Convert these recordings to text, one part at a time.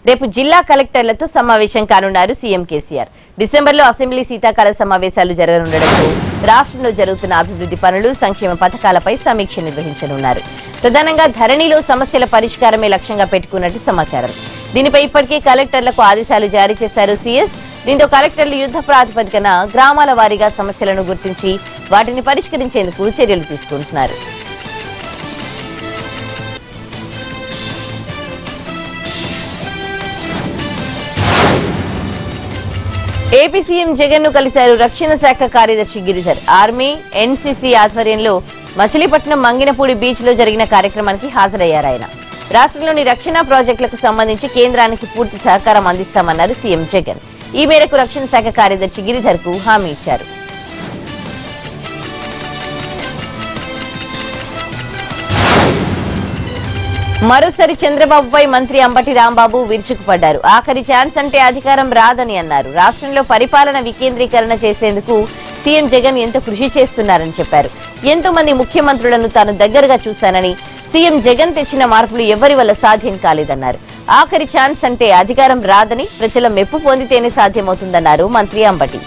రేపు జిల్లా కలెక్టర్లతో సమావేశం కానున్నారు సీఎం కేసీఆర్ డిసెంబర్లో అసెంబ్లీ శీతాకాల సమావేశాలు జరగనుండటంతో రాష్ట్రంలో జరుగుతున్న అభివృద్ధి పనులు సంక్షేమ పథకాలపై సమీక్ష నిర్వహించనున్నారు ప్రధానంగా ధరణిలో సమస్యల పరిష్కారమే లక్ష్యంగా పెట్టుకున్నట్టు సమాచారం దీనిపై ఇప్పటికే కలెక్టర్లకు ఆదేశాలు జారీ చేశారు సీఎస్ దీంతో కలెక్టర్లు యుద్ధ ప్రాతిపదికన గ్రామాల వారీగా సమస్యలను గుర్తించి వాటిని పరిష్కరించేందుకు చర్యలు తీసుకుంటున్నారు ఏపీ సీఎం జగన్ ను కలిశారు రక్షణ శాఖ కార్యదర్శి గిరిధర్ ఆర్మీ ఎన్సీసీ ఆధ్వర్యంలో మచిలీపట్నం మంగినపూడి బీచ్ లో జరిగిన కార్యక్రమానికి హాజరయ్యారు ఆయన రాష్ట్రంలోని రక్షణ ప్రాజెక్టులకు సంబంధించి కేంద్రానికి పూర్తి సహకారం అందిస్తామన్నారు సీఎం జగన్ ఈ మేరకు రక్షణ శాఖ కార్యదర్శి గిరిధర్ కు హామీ ఇచ్చారు మరోసారి చంద్రబాబుపై మంత్రి అంబటి రాంబాబు విరుచుకుపడ్డారు ఆఖరి ఛాన్స్ అంటే అధికారం రాదని అన్నారు రాష్ట్రంలో పరిపాలన వికేంద్రీకరణ చేసేందుకు సీఎం జగన్ ఎంతో కృషి చేస్తున్నారని చెప్పారు ఎంతో మంది ముఖ్యమంత్రులను తాను దగ్గరగా చూశానని సీఎం జగన్ తెచ్చిన మార్పులు ఎవరి వల్ల సాధ్యం కాలేదన్నారు ఆఖరి ఛాన్స్ అంటే అధికారం రాదని ప్రజల మెప్పు పొందితేనే సాధ్యమవుతుందన్నారు మంత్రి అంబటి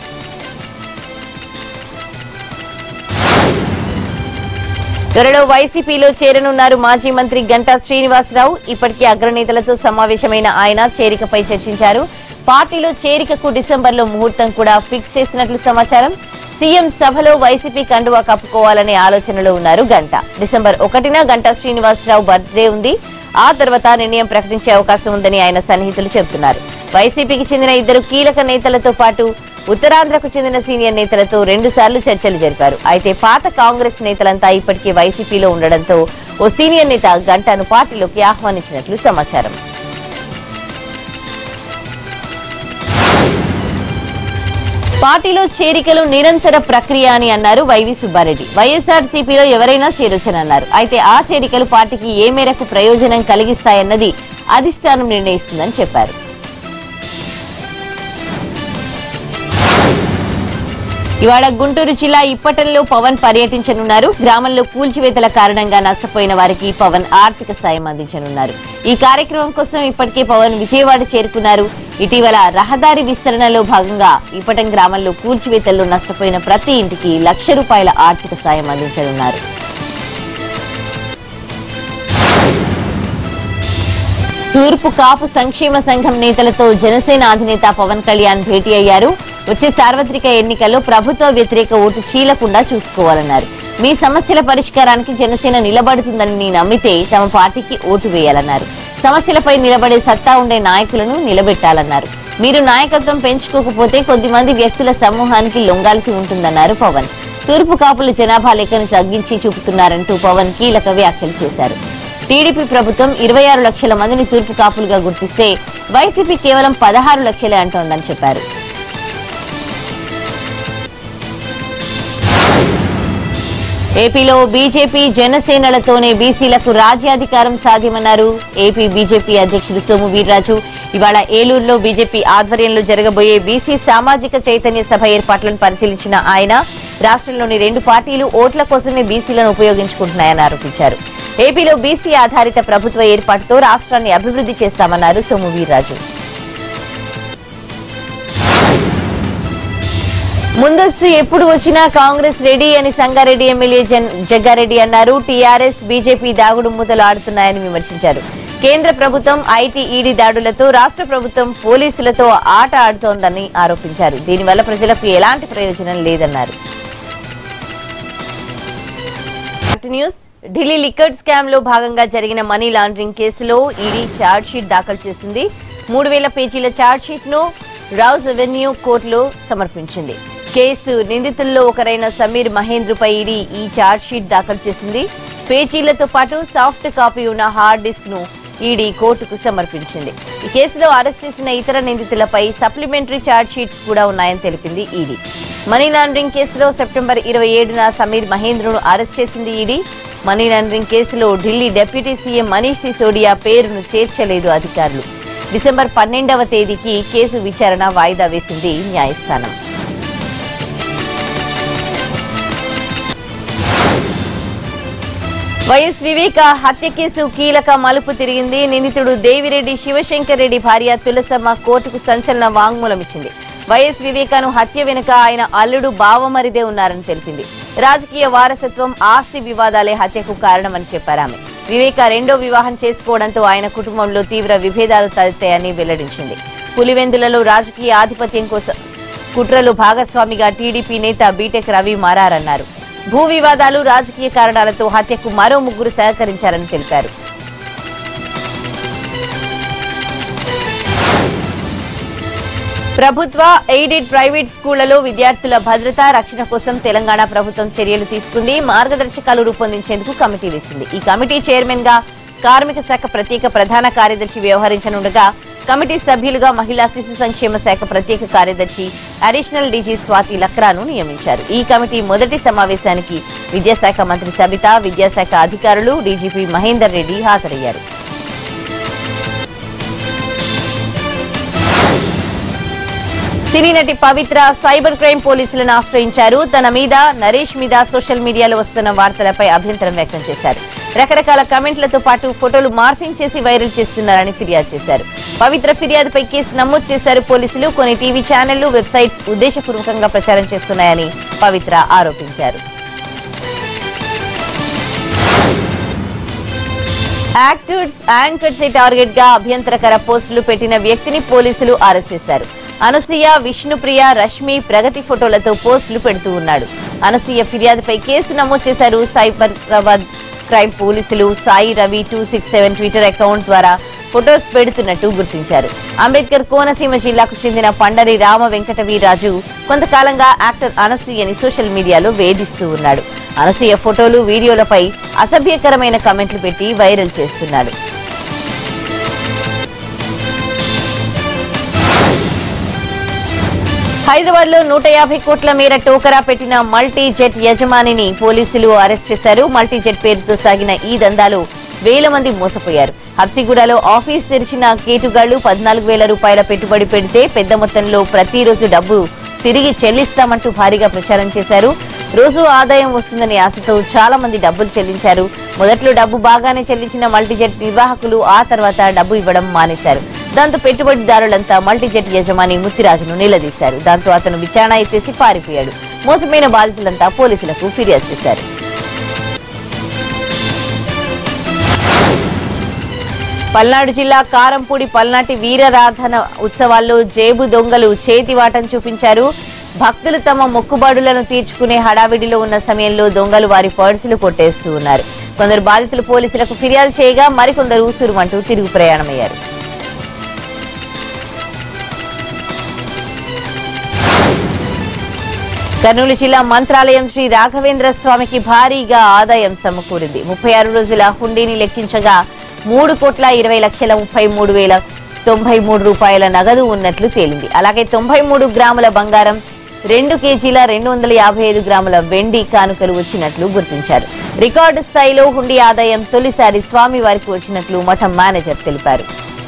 త్వరలో వైసీపీలో చేరనున్నారు మాజీ మంత్రి గంటా శ్రీనివాసరావు ఇప్పటికే అగ్రనేతలతో సమావేశమైన ఆయన చేరికపై చర్చించారు పార్టీలో చేరికకు డిసెంబర్లో ముహూర్తం కూడా ఫిక్స్ చేసినట్లు సమాచారం సీఎం సభలో వైసీపీ కండువా కప్పుకోవాలనే ఆలోచనలో ఉన్నారు గంట డిసెంబర్ ఒకటిన గంటా శ్రీనివాసరావు బర్త్డే ఉంది ఆ తర్వాత నిర్ణయం ప్రకటించే అవకాశం ఉందని ఆయన సన్నిహితులు చెబుతున్నారు వైసీపీకి చెందిన ఇద్దరు కీలక నేతలతో పాటు ఉత్తరాంధ్రకు చెందిన సీనియర్ నేతలతో రెండు సార్లు చర్చలు జరిపారు అయితే పాత కాంగ్రెస్ నేతలంతా ఇప్పటికే వైసీపీలో ఉండడంతో ఓ సీనియర్ నేత గంటాను పార్టీలోకి ఆహ్వానించినట్లు సమాచారం పార్టీలో చేరికలు నిరంతర ప్రక్రియ అని అన్నారు వైవి సుబ్బారెడ్డి వైఎస్ఆర్ సిపిలో ఎవరైనా చేరొచ్చనన్నారు అయితే ఆ చేరికలు పార్టీకి ఏ మేరకు ప్రయోజనం కలిగిస్తాయన్నది అధిష్టానం నిర్ణయిస్తుందని చెప్పారు ఇవాళ గుంటూరు జిల్లా ఇప్పటంలో పవన్ పర్యటించనున్నారు గ్రామంలో కూల్చివేతల కారణంగా నష్టపోయిన వారికి పవన్ ఆర్థిక సాయం అందించనున్నారు ఈ కార్యక్రమం కోసం ఇప్పటికే పవన్ విజయవాడ చేరుకున్నారు ఇటీవల రహదారి విస్తరణలో భాగంగా ఇప్పటం గ్రామంలో కూల్చివేతల్లో నష్టపోయిన ప్రతి ఇంటికి లక్ష రూపాయల ఆర్థిక సాయం అందించనున్నారు తూర్పు కాపు సంక్షేమ సంఘం నేతలతో జనసేన అధినేత పవన్ కళ్యాణ్ భేటీ అయ్యారు వచ్చే సార్వత్రిక ఎన్నికల్లో ప్రభుత్వ వ్యతిరేక ఓటు చీలకుండా చూసుకోవాలన్నారు మీ సమస్యల పరిష్కారానికి జనసేన నిలబడుతుందని నమ్మితే తమ పార్టీకి ఓటు వేయాలన్నారు సమస్యలపై నిలబడే సత్తా ఉండే నాయకులను నిలబెట్టాలన్నారు మీరు నాయకత్వం పెంచుకోకపోతే కొద్దిమంది వ్యక్తుల సమూహానికి లొంగాల్సి ఉంటుందన్నారు పవన్ తూర్పు కాపుల జనాభా లెక్కను తగ్గించి చూపుతున్నారంటూ పవన్ కీలక వ్యాఖ్యలు చేశారు టీడీపీ ప్రభుత్వం ఇరవై ఆరు లక్షల మందిని తూర్పు కాపులుగా గుర్తిస్తే వైసీపీ కేవలం పదహారు లక్షలే అంటోందని చెప్పారు ఏపీలో బీజేపీ జనసేనలతోనే బీసీలకు రాజ్యాధికారం సాధ్యమన్నారు ఏపీ బీజేపీ అధ్యక్షుడు సోము వీర్రాజు ఇవాళ ఏలూరులో బీజేపీ ఆధ్వర్యంలో జరగబోయే బీసీ సామాజిక చైతన్య సభ ఏర్పాట్లను పరిశీలించిన ఆయన రాష్ట్రంలోని రెండు పార్టీలు ఓట్ల కోసమే బీసీలను ఉపయోగించుకుంటున్నాయని ఆరోపించారు ఏపీలో బీసీ ఆధారిత ప్రభుత్వ ఏర్పాటుతో రాష్ట్రాన్ని అభివృద్ధి చేస్తామన్నారు సోము వీర్రాజు ముందస్తు ఎప్పుడు వచ్చినా కాంగ్రెస్ రెడీ అని సంగారెడ్డి ఎమ్మెల్యే జన్- జగ్గారెడ్డి అన్నారు టీఆర్ఎస్ బీజేపీ దాగుడు మూతలు ఆడుతున్నాయని విమర్శించారు కేంద్ర ప్రభుత్వం ఐటీ ఈడీ దాడులతో రాష్ట్ర ప్రభుత్వం పోలీసులతో ఆట ఆడుతోందని ఆరోపించారు దీనివల్ల ప్రజలకు ఎలాంటి ప్రయోజనం లేదన్నారు party news Delhi liquor scam లో భాగంగా జరిగిన మనీ లాండరింగ్ కేసులో ఈడీ ఛార్జ్ షీట్ దాఖలు చేసింది మూడు వేల పేజీల ఛార్జ్ షీట్ ను రౌజ్ అవెన్యూ కోర్టులో సమర్పించింది కేసు నిందితుల్లో ఒకరైన సమీర్ మహేంద్రపై ఈడీ ఈ ఛార్జ్ షీట్ దాఖలు చేసింది పేజీలతో పాటు సాఫ్ట్ కాపీ ఉన్న హార్డ్ డిస్క్ ను ఈడీ కోర్టుకు సమర్పించింది ఈ కేసులో అరెస్ట్ చేసిన ఇతర నిందితులపై సప్లిమెంటరీ ఛార్జ్ షీట్స్ కూడా ఉన్నాయని తెలిపింది ఈడీ మనీ లాండరింగ్ కేసులో సెప్టెంబర్ ఇరవై ఏడున సమీర్ మహేంద్రను అరెస్ట్ చేసింది ఈడీ మనీ లాండరింగ్ కేసులో ఢిల్లీ డిప్యూటీ సీఎం మనీష్ సిసోడియా పేరును చేర్చలేదు అధికారులు డిసెంబర్ పన్నెండవ తేదీకి కేసు విచారణ వాయిదా వేసింది న్యాయస్థానం వైఎస్ వివేక హత్య కేసు కీలక మలుపు తిరిగింది నిందితుడు దేవిరెడ్డి శివశంకర్ రెడ్డి భార్య తులసమ్మ కోర్టుకు సంచలన వాంగ్మూలం ఇచ్చింది వైఎస్ వివేకను హత్య వెనుక ఆయన అల్లుడు బావమరిదే ఉన్నారని తెలిపింది రాజకీయ వారసత్వం ఆస్తి వివాదాలే హత్యకు కారణమని చెప్పారు ఆమె వివేక రెండో వివాహం చేసుకోవడంతో ఆయన కుటుంబంలో తీవ్ర విభేదాలు తలెత్తాయని వెల్లడించింది పులివెందులలో రాజకీయ ఆధిపత్యం కోసం కుట్రలో భాగస్వామిగా టీడీపీ నేత బీటెక్ రవి మారారన్నారు భూ వివాదాలు రాజకీయ కారణాలతో హత్యకు మరో ముగ్గురు సహకరించారని తెలిపారు ప్రభుత్వ ఎయిడెడ్ ప్రైవేట్ స్కూళ్లలో విద్యార్థుల భద్రత రక్షణ కోసం తెలంగాణ ప్రభుత్వం చర్యలు తీసుకుంది మార్గదర్శకాలు రూపొందించేందుకు కమిటీ వేసింది ఈ కమిటీ చైర్మన్ గా కార్మిక శాఖ ప్రత్యేక ప్రధాన కార్యదర్శి వ్యవహరించనుండగా కమిటీ సభ్యులుగా మహిళా శిశు సంక్షేమ శాఖ ప్రత్యేక కార్యదర్శి అడిషనల్ డీజీ స్వాతి లక్రాను నియమించారు ఈ కమిటీ మొదటి సమావేశానికి విద్యాశాఖ మంత్రి సబిత విద్యాశాఖ అధికారులు డీజీపీ మహేందర్ రెడ్డి హాజరయ్యారు సినీ నటి పవిత్ర సైబర్ క్రైమ్ పోలీసులను ఆశ్రయించారు తన మీద నరేష్ మీద సోషల్ మీడియాలో వస్తున్న వార్తలపై అభ్యంతరం వ్యక్తం చేశారు రకరకాల కమెంట్లతో పాటు ఫోటోలు మార్ఫింగ్ చేసి వైరల్ చేస్తున్నారని ఫిర్యాదు చేశారు పవిత్ర ఫిర్యాదుపై కేసు నమోదు చేశారు పోలీసులు కొన్ని టీవీ ఛానళ్లు వెబ్సైట్స్ ఉద్దేశపూర్వకంగా ప్రచారం చేస్తున్నాయని పవిత్ర ఆరోపించారు యాక్టర్స్ యాంకర్స్ టార్గెట్ గా అభ్యంతరకర పోస్టులు పెట్టిన వ్యక్తిని పోలీసులు అరెస్ట్ చేశారు అనసూయ విష్ణుప్రియ రష్మి ప్రగతి ఫోటోలతో పోస్టులు పెడుతూ ఉన్నాడు అనసూయ ఫిర్యాదుపై కేసు నమోదు చేశారు సైబరాబాద్ క్రైమ్ పోలీసులు Sai Ravi two six seven Twitter account ద్వారా ఫొటోస్ పెడుతున్నట్టు గుర్తించారు అంబేద్కర్ కోనసీమ జిల్లాకు చెందిన పండరి రామ వెంకటవీరాజు కొంతకాలంగా యాక్టర్ అనసూయని సోషల్ మీడియాలో వేధిస్తూ ఉన్నాడు అనసూయ ఫోటోలు వీడియోలపై అసభ్యకరమైన కమెంట్లు పెట్టి వైరల్ చేస్తున్నాడు హైదరాబాద్ లో నూట యాభై కోట్ల మేర టోకరా పెట్టిన మల్టీ జెట్ యజమానిని పోలీసులు అరెస్ట్ చేశారు మల్టీ జెట్ పేరుతో సాగిన ఈ దందాలో వేల మంది మోసపోయారు హబ్సిగూడలో ఆఫీస్ తెరిచిన కేటుగాళ్లు పద్నాలుగు వేల రూపాయల పెట్టుబడి పెడితే పెద్ద మొత్తంలో ప్రతిరోజు డబ్బు తిరిగి చెల్లిస్తామంటూ భారీగా ప్రచారం చేశారు రోజు ఆదాయం వస్తుందని ఆశతో చాలా మంది డబ్బులు చెల్లించారు మొదట్లో డబ్బు బాగానే చెల్లించిన మల్టీజెట్ నిర్వాహకులు ఆ తర్వాత డబ్బు ఇవ్వడం మానేశారు దాంతో పెట్టుబడిదారులంతా మల్టీజెట్ యజమాని ముత్తిరాజును నిలదీశారు దాంతో అతను విచారణ ఎత్తేసి పారిపోయాడు మోసమైన బాధితులంతా పోలీసులకు ఫిర్యాదు చేశారు పల్నాడు జిల్లా కారంపూడి పల్నాటి వీరరాధన ఉత్సవాల్లో జేబు దొంగలు చేతివాటం చూపించారు భక్తులు తమ మొక్కుబాడులను తీర్చుకునే హడావిడిలో ఉన్న సమయంలో దొంగలు వారి పర్సులు కొట్టేస్తూ ఉన్నారు కొందరు బాధితులు పోలీసులకు ఫిర్యాదు చేయగా మరికొందరు ఉసురుమంటూ తిరుగు ప్రయాణమయ్యారు కర్నూలు జిల్లా మంత్రాలయం శ్రీ రాఘవేంద్ర స్వామికి భారీగా ఆదాయం సమకూరింది ముప్పై ఆరు రోజుల హుండీని లెక్కించగా మూడు కోట్ల ఇరవై లక్షల ముప్పై మూడు వేల తొంభై మూడు రూపాయల నగదు ఉన్నట్లు తేలింది అలాగే తొంభై మూడు గ్రాముల బంగారం రెండు కేజీల రెండు వందల యాభై ఐదు గ్రాముల వెండి కానుకలు వచ్చినట్లు గుర్తించారు రికార్డు స్థాయిలో హుండీ ఆదాయం తొలిసారి స్వామి వారికి వచ్చినట్లు మఠం మేనేజర్ తెలిపారు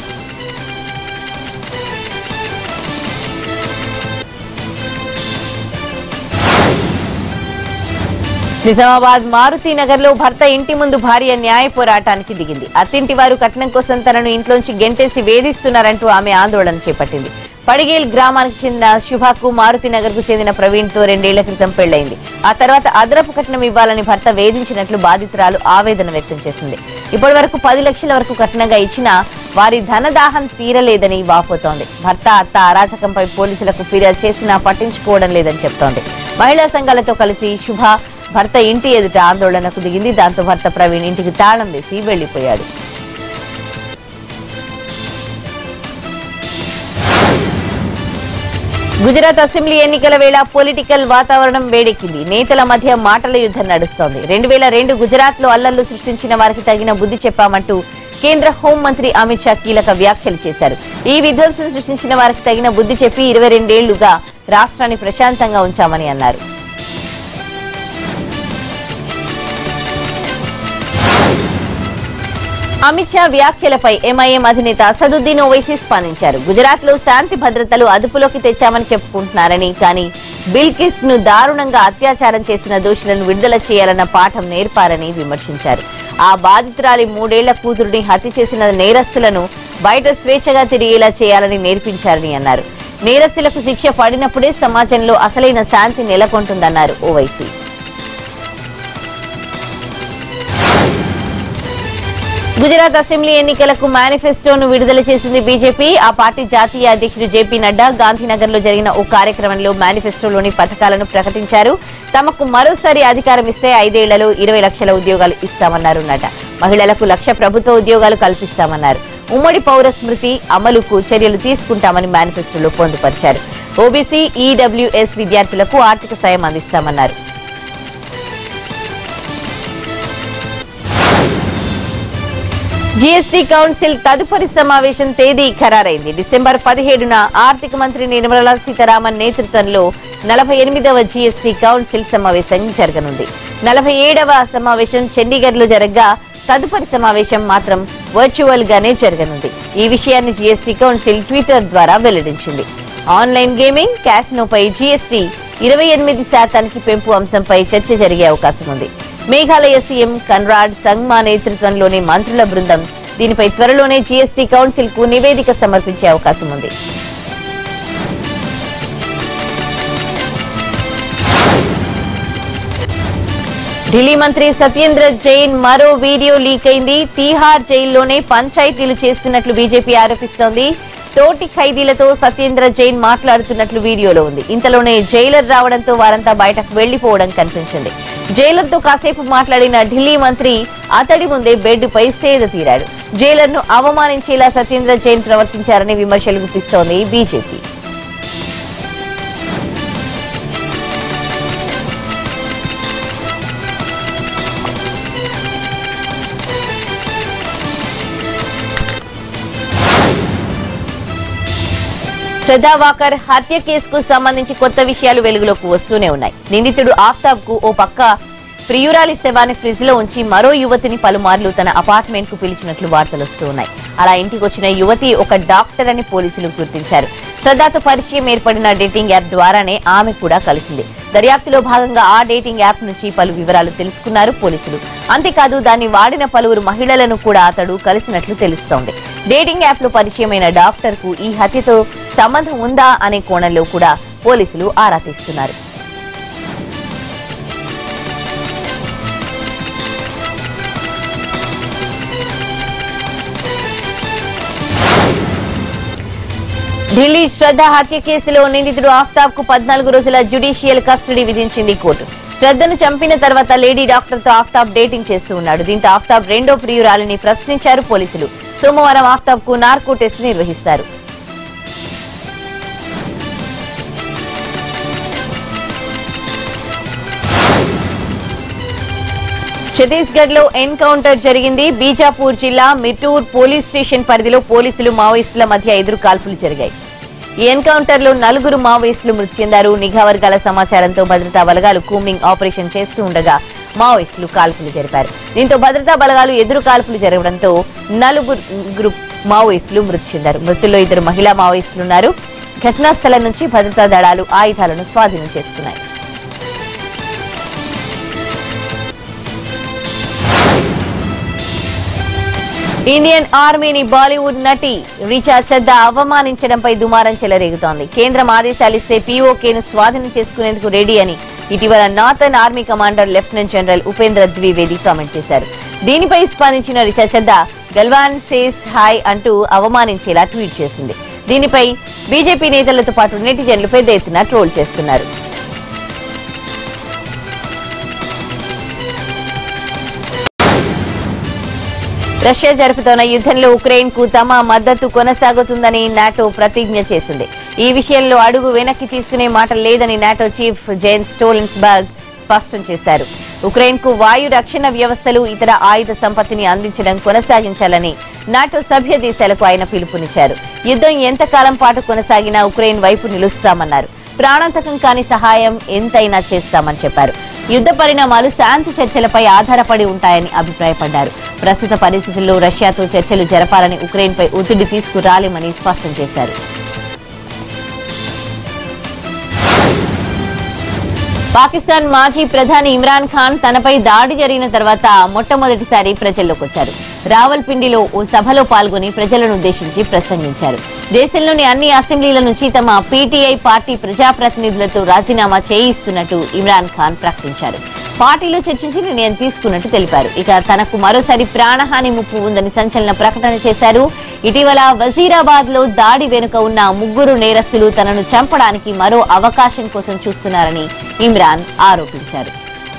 నిజామాబాద్ మారుతి నగర్ లో భర్త ఇంటి ముందు భార్య న్యాయ పోరాటానికి దిగింది అత్తింటి వారు కట్నం కోసం తనను ఇంట్లోంచి గెంటేసి వేధిస్తున్నారంటూ ఆమె ఆందోళన చేపట్టింది పడిగేల్ గ్రామానికి చెందిన శుభకు మారుతి నగర్ కు చెందిన ప్రవీణ్ తో రెండేళ్ల క్రితం పెళ్లైంది ఆ తర్వాత అదనపు కట్నం ఇవ్వాలని భర్త వేధించినట్లు బాధితురాలు ఆవేదన వ్యక్తం చేసింది ఇప్పటి వరకు పది లక్షల వరకు కట్నంగా ఇచ్చినా వారి ధనదాహం తీరలేదని వాపోతోంది భర్త అత్త అరాచకంపై పోలీసులకు ఫిర్యాదు చేసినా పట్టించుకోవడం లేదని చెప్తోంది మహిళా సంఘాలతో కలిసి శుభ భర్త ఇంటి ఎదుట ఆందోళనకు దిగింది దాంతో భర్త ప్రవీణ్ ఇంటికి తాళం వేసి వెళ్లిపోయాడు గుజరాత్ అసెంబ్లీ ఎన్నికల వేళ పొలిటికల్ వాతావరణం వేడెక్కింది నేతల మధ్య మాటల యుద్ధం నడుస్తోంది రెండు వేల రెండు గుజరాత్ లో అల్లర్లు సృష్టించిన వారికి తగిన బుద్ధి చెప్పామంటూ కేంద్ర హోంమంత్రి అమిత్ షా కీలక వ్యాఖ్యలు చేశారు ఈ విధ్వంసం సృష్టించిన వారికి తగిన బుద్ధి చెప్పి ఇరవై రెండేళ్లుగా రాష్ట్రాన్ని ప్రశాంతంగా ఉంచామని అన్నారు అమిత్ షా వ్యాఖ్యలపై ఎంఐఎం అధినేత అసదుద్దీన్ ఓవైసీ స్పందించారు గుజరాత్ లో శాంతి భద్రతలు అదుపులోకి తెచ్చామని చెప్పుకుంటున్నారని కానీ బిల్కిస్ ను దారుణంగా అత్యాచారం చేసిన దోషులను విడుదల చేయాలన్న పాఠం నేర్పారని విమర్శించారు ఆ బాధితురాలి మూడేళ్ల కూతురుని హత్య చేసిన నేరస్తులను బయట స్వేచ్ఛగా తిరిగేలా చేయాలని నేర్పించారని అన్నారు నేరస్తులకు శిక్ష పడినప్పుడే సమాజంలో అసలైన శాంతి నెలకొంటుందన్నారు ఓవైసీ గుజరాత్ అసెంబ్లీ ఎన్నికలకు మేనిఫెస్టోను విడుదల చేసింది బీజేపీ ఆ పార్టీ జాతీయ అధ్యక్షుడు జేపీ నడ్డా గాంధీనగర్ లో జరిగిన ఓ కార్యక్రమంలో మేనిఫెస్టోలోని పథకాలను ప్రకటించారు తమకు మరోసారి అధికారం ఇస్తే ఐదేళ్లలో ఇరవై లక్షల ఉద్యోగాలు ఇస్తామన్నారు నడ్డా మహిళలకు లక్ష ప్రభుత్వ ఉద్యోగాలు కల్పిస్తామన్నారు ఉమ్మడి పౌర స్మృతి అమలుకు చర్యలు తీసుకుంటామని మేనిఫెస్టోలో పొందుపరిచారు ఓబీసీ ఈడబ్ల్యూఎస్ విద్యార్థులకు ఆర్థిక సాయం అందిస్తామన్నారు జీఎస్టీ కౌన్సిల్ తదుపరి సమావేశం తేదీ ఖరారైంది డిసెంబర్ పదిహేడున ఆర్థిక మంత్రి నిర్మలా సీతారామన్ నేతృత్వంలో నలభై ఎనిమిదవ జీఎస్టీ కౌన్సిల్ సమావేశం జరగనుంది నలభై ఏడవ సమావేశం చండీగఢ్ లో జరగగా తదుపరి సమావేశం మాత్రం వర్చువల్ గానే జరగనుంది ఈ విషయాన్ని జీఎస్టీ కౌన్సిల్ ట్విట్టర్ ద్వారా వెల్లడించింది ఆన్లైన్ గేమింగ్ క్యాసినోపై జీఎస్టీ ఇరవై ఎనిమిది శాతానికి పెంపు అంశంపై చర్చ జరిగే అవకాశం ఉంది మేఘాలయ సీఎం కన్రాడ్ సంగ్మా నేతృత్వంలోని మంత్రుల బృందం దీనిపై త్వరలోనే జీఎస్టీ కౌన్సిల్ కు నివేదిక సమర్పించే అవకాశం ఉంది ఢిల్లీ మంత్రి సత్యేంద్ర జైన్ మరో వీడియో లీక్ అయింది తీహార్ జైల్లోనే పంచాయతీలు చేస్తున్నట్లు బీజేపీ ఆరోపిస్తోంది తోటి ఖైదీలతో సత్యేంద్ర జైన్ మాట్లాడుతున్నట్లు వీడియోలో ఉంది ఇంతలోనే జైలర్ రావడంతో వారంతా బయటకు వెళ్లిపోవడం కనిపించింది జైలర్తో కాసేపు మాట్లాడిన ఢిల్లీ మంత్రి అతడి ముందే బెడ్ పై సేద తీరాడు జైలర్ ను అవమానించేలా సత్యేంద్ర జైన్ ప్రవర్తించారని విమర్శలు గుప్పిస్తోంది బీజేపీ శ్రద్ధా వాకర్ హత్య కేసుకు సంబంధించి కొత్త విషయాలు వెలుగులోకి వస్తూనే ఉన్నాయి నిందితుడు ఆఫ్తాబ్ కు ఓ పక్క ప్రియురాలి శవాన్ని ఫ్రిడ్జ్ లో ఉంచి మరో యువతిని పలుమార్లు తన అపార్ట్మెంట్ కు పిలిచినట్లు వార్తలు వస్తూ ఉన్నాయి అలా ఇంటికి వచ్చిన యువతి ఒక డాక్టర్ అని పోలీసులు గుర్తించారు శ్రద్ధతో పరిచయం ఏర్పడిన డేటింగ్ యాప్ ద్వారానే ఆమె కూడా కలిసింది దర్యాప్తులో భాగంగా ఆ డేటింగ్ యాప్ నుంచి పలు వివరాలు తెలుసుకున్నారు పోలీసులు అంతేకాదు దాన్ని వాడిన పలువురు మహిళలను కూడా అతడు కలిసినట్లు తెలుస్తోంది డేటింగ్ యాప్ లో పరిచయమైన డాక్టర్ కు ఈ హత్యతో సంబంధం ఉందా అనే కోణంలో కూడా పోలీసులు ఆరా తీస్తున్నారు ఢిల్లీ శ్రద్ధ హత్య కేసులో నిందితుడు ఆఫ్తాబ్ కు పద్నాలుగు రోజుల జ్యుడిషియల్ కస్టడీ విధించింది కోర్టు శ్రద్ధను చంపిన తర్వాత లేడీ డాక్టర్ తో ఆఫ్తాబ్ డేటింగ్ చేస్తూ ఉన్నాడు దీంతో ఆఫ్తాబ్ రెండో ప్రియురాలిని ప్రశ్నించారు పోలీసులు సోమవారం ఆఫ్తాబ్ కు నార్కో టెస్ట్ నిర్వహిస్తారు ఛత్తీస్గఢ్ లో ఎన్కౌంటర్ జరిగింది బీజాపూర్ జిల్లా మిటూర్ పోలీస్ స్టేషన్ పరిధిలో పోలీసులు మావోయిస్టుల మధ్య ఎదురు కాల్పులు జరిగాయి ఈ ఎన్కౌంటర్ లో నలుగురు మావోయిస్టులు మృతి చెందారు నిఘా వర్గాల సమాచారంతో భద్రతా బలగాలు కూంబింగ్ ఆపరేషన్ చేస్తూ ఉండగా మావోయిస్టులు కాల్పులు జరిపారు దీంతో భద్రతా బలగాలు ఎదురు కాల్పులు జరగడంతో నలుగురు మావోయిస్టులు మృతి చెందారు మృతుల్లో ఇద్దరు మహిళా మావోయిస్టులు ఉన్నారు ఘటనా స్థలం నుంచి భద్రతా దళాలు ఆయుధాలను స్వాధీనం చేసుకున్నాయి ఇండియన్ ఆర్మీని బాలీవుడ్ నటి రిచా చద్దా అవమానించడంపై దుమారం చెలరేగుతోంది కేంద్రం ఆదేశాలిస్తే పీఓకేను స్వాధీనం చేసుకునేందుకు రెడీ అని ఇటీవల northern army commander lieutenant general Upendra Dwivedi comment చేశారు దీనిపై స్పందించిన రిచా చద్దా గల్వాన్ సేస్ హాయ్ అంటూ అవమానించేలా ట్వీట్ చేసింది దీనిపై బీజేపీ నేతలతో పాటు నెటిజన్లు పెద్ద ఎత్తున ట్రోల్ చేస్తున్నారు రష్యా జరుపుతోన్న యుద్ధంలో ఉక్రెయిన్ కు తమ మద్దతు కొనసాగుతుందని నాటో ప్రతిజ్ఞ చేసింది ఈ విషయంలో అడుగు వెనక్కి తీసుకునే మాట లేదని నాటో చీఫ్ జేన్స్ స్టోలెన్స్బర్గ్ స్పష్టం చేశారు ఉక్రెయిన్ కు వాయు రక్షణ వ్యవస్థలు ఇతర ఆయుధ సంపత్తిని అందించడం కొనసాగించాలని నాటో సభ్య దేశాలకు ఆయన పిలుపునిచ్చారు యుద్ధం ఎంతకాలం పాటు కొనసాగినా ఉక్రెయిన్ వైపు నిలుస్తామన్నారు ప్రాణాంతకం కాని సహాయం ఎంతైనా చేస్తామని చెప్పారు యుద్ధ పరిణామాలు శాంతి చర్చలపై ఆధారపడి ఉంటాయని అభిప్రాయపడ్డారు ప్రస్తుత పరిస్థితుల్లో రష్యాతో చర్చలు జరపాలని ఉక్రెయిన్పై ఒత్తిడి తీసుకురాలేమని స్పష్టం చేశారు పాకిస్తాన్ మాజీ ప్రధాని ఇమ్రాన్ ఖాన్ తనపై దాడి జరిగిన తర్వాత మొట్టమొదటిసారి ప్రజల్లోకి వచ్చారు రావల్పిండిలో ఓ సభలో పాల్గొని ప్రజలను ఉద్దేశించి ప్రసంగించారు దేశంలోని అన్ని అసెంబ్లీల నుంచి తమ పీటీఐ పార్టీ ప్రజాప్రతినిధులతో రాజీనామా చేయిస్తున్నట్టు ఇమ్రాన్ ఖాన్ ప్రకటించారు పార్టీలో చర్చించి నిర్ణయం తీసుకున్నట్టు తెలిపారు ఇక తనకు మరోసారి ప్రాణహాని ముప్పు ఉందని సంచలన ప్రకటన చేశారు ఇటీవల వజీరాబాద్ లో దాడి వెనుక ఉన్న ముగ్గురు నేరస్తులు తనను చంపడానికి మరో అవకాశం కోసం చూస్తున్నారని ఇమ్రాన్ ఆరోపించారు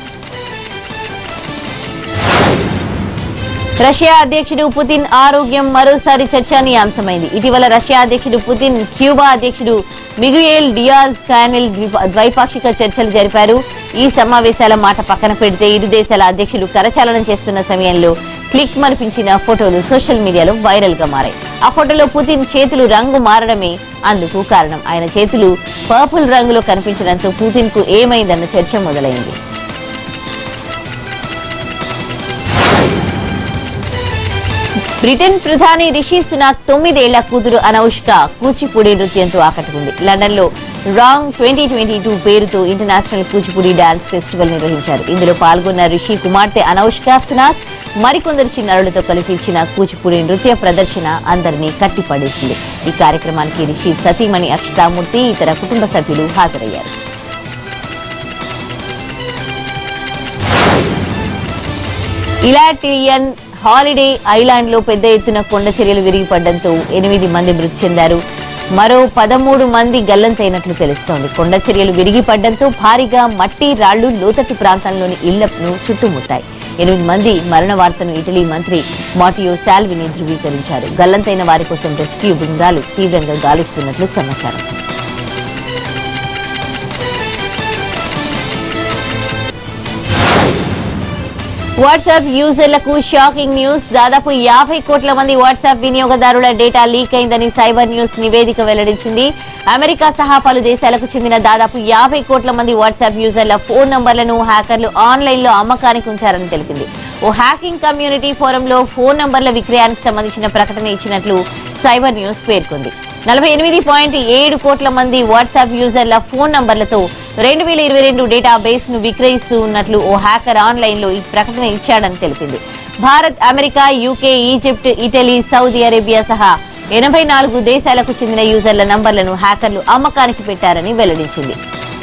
రష్యా అధ్యక్షుడు పుతిన్ ఆరోగ్యం మరోసారి చర్చనీయాంశమైంది ఇటీవల రష్యా అధ్యక్షుడు పుతిన్ క్యూబా అధ్యక్షుడు మిగుయేల్ డియాజ్ కానిల్ ద్విప- ద్వైపాక్షిక చర్చలు జరిపారు ఈ సమావేశాల మాట పక్కన పెడితే ఇరు దేశాల అధ్యక్షులు కరచాలనం చేస్తున్న సమయంలో క్లిక్ మనిపించిన ఫోటోలు సోషల్ మీడియాలో వైరల్ గా మారాయి ఆ ఫోటోలో పుతిన్ చేతులు రంగు మారడమే అందుకు కారణం ఆయన చేతులు పర్పుల్ రంగులో కనిపించడంతో పుతిన్ కు ఏమైందన్న చర్చ మొదలైంది బ్రిటన్ ప్రధాని రిషి సునాక్ తొమ్మిదేళ్ల కూతురు అనౌష్క కూచిపూడి నృత్యంతో ఆకట్టుకుంది లండన్ లో రాంగ్ ట్వంటీ ట్వంటీ టూ పేరుతో ఇంటర్నేషనల్ కూచిపూడి డాన్స్ ఫెస్టివల్ నిర్వహించారు ఇందులో పాల్గొన్న రిషి కుమార్తె అనౌష్క సునాక్ మరికొందరు చిన్నారులతో కలిసి ఇచ్చిన కూచిపూడి నృత్య ప్రదర్శన అందరినీ కట్టిపడేసింది ఈ కార్యక్రమానికి రిషి సతీమణి అక్షతామూర్తి ఇతర కుటుంబ సభ్యులు హాజరయ్యారు ఇలాటియన్ హాలిడే ఐలాండ్ లో పెద్ద ఎత్తున కొండ చర్యలు విరిగిపడడంతో ఎనిమిది మంది మృతి చెందారు మరో పదమూడు మంది గల్లంతైనట్లు తెలుస్తోంది కొండ చర్యలు విరిగిపడడంతో భారీగా మట్టి రాళ్లు లోతట్టు ప్రాంతంలోని ఇళ్లను చుట్టుముట్టాయి ఎనిమిది మంది మరణ వార్తను ఇటలీ మంత్రి మాటియో శాల్విని ధృవీకరించారు గల్లంతైన వారి కోసం రెస్క్యూ బృందాలు తీవ్రంగా గాలిస్తున్నట్లు సమాచారం వాట్సాప్ యూజర్లకు షాకింగ్ న్యూస్ దాదాపు యాభై కోట్ల మంది వాట్సాప్ వినియోగదారుల డేటా లీక్ అయిందని సైబర్ న్యూస్ నివేదిక వెల్లడించింది అమెరికా సహా పలు దేశాలకు చెందిన దాదాపు యాభై కోట్ల మంది వాట్సాప్ యూజర్ల ఫోన్ నంబర్లను హ్యాకర్లు ఆన్లైన్ లో అమ్మకానికి ఉంచారని తెలిపింది ఓ హ్యాకింగ్ కమ్యూనిటీ ఫోరంలో ఫోన్ నంబర్ల విక్రయానికి సంబంధించిన ప్రకటన ఇచ్చినట్లు సైబర్ న్యూస్ పేర్కొంది నలభై ఎనిమిది పాయింట్ ఏడు కోట్ల మంది వాట్సాప్ యూజర్ల ఫోన్ నంబర్లతో రెండు వేల ఇరవై రెండు డేటా బేస్ ను విక్రయిస్తూ ఉన్నట్లు ఓ హ్యాకర్ ఆన్లైన్ లో ఈ ప్రకటన ఇచ్చాడని తెలిపింది Bharat America UK Egypt Italy Saudi Arabia సహా ఎనభై నాలుగు దేశాలకు చెందిన యూజర్ల నంబర్లను హ్యాకర్లు అమ్మకానికి పెట్టారని వెల్లడించింది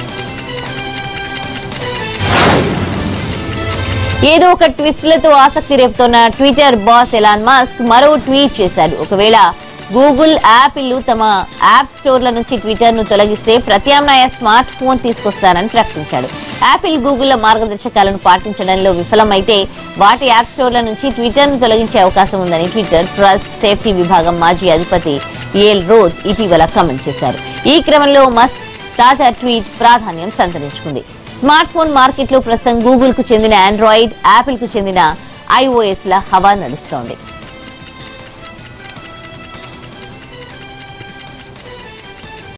ఏదో ఒక ట్విస్ట్లతో ఆసక్తి రేపుతోన్న ట్విట్టర్ బాస్ ఎలాన్ మాస్క్ మరో ట్వీట్ చేశాడు ఒకవేళ గూగుల్ యాపిల్ తమ యాప్ స్టోర్ల నుంచి ట్విట్టర్ ను తొలగిస్తే ప్రత్యామ్నాయ స్మార్ట్ ఫోన్ తీసుకొస్తానని ప్రకటించాడు యాపిల్ గూగుల్ మార్గదర్శకాలను పాటించడంలో విఫలమైతే వాటి యాప్ స్టోర్ల నుంచి ట్విట్టర్ ను తొలగించే అవకాశం ఉందని ట్విట్టర్ ట్రస్ట్ సేఫ్టీ విభాగం మాజీ అధిపతి ఏల్ రోజ్ ఇటీవల కామెంట్ చేశారు ఈ క్రమంలో మస్క్ తాజా ట్వీట్ ప్రాధాన్యం సంతరించుకుంది స్మార్ట్ ఫోన్ మార్కెట్లో ప్రస్తుతం గూగుల్ కు చెందిన ఆండ్రాయిడ్ యాపిల్ కు చెందిన ఐఓఎస్ ల హవా నడుస్తోంది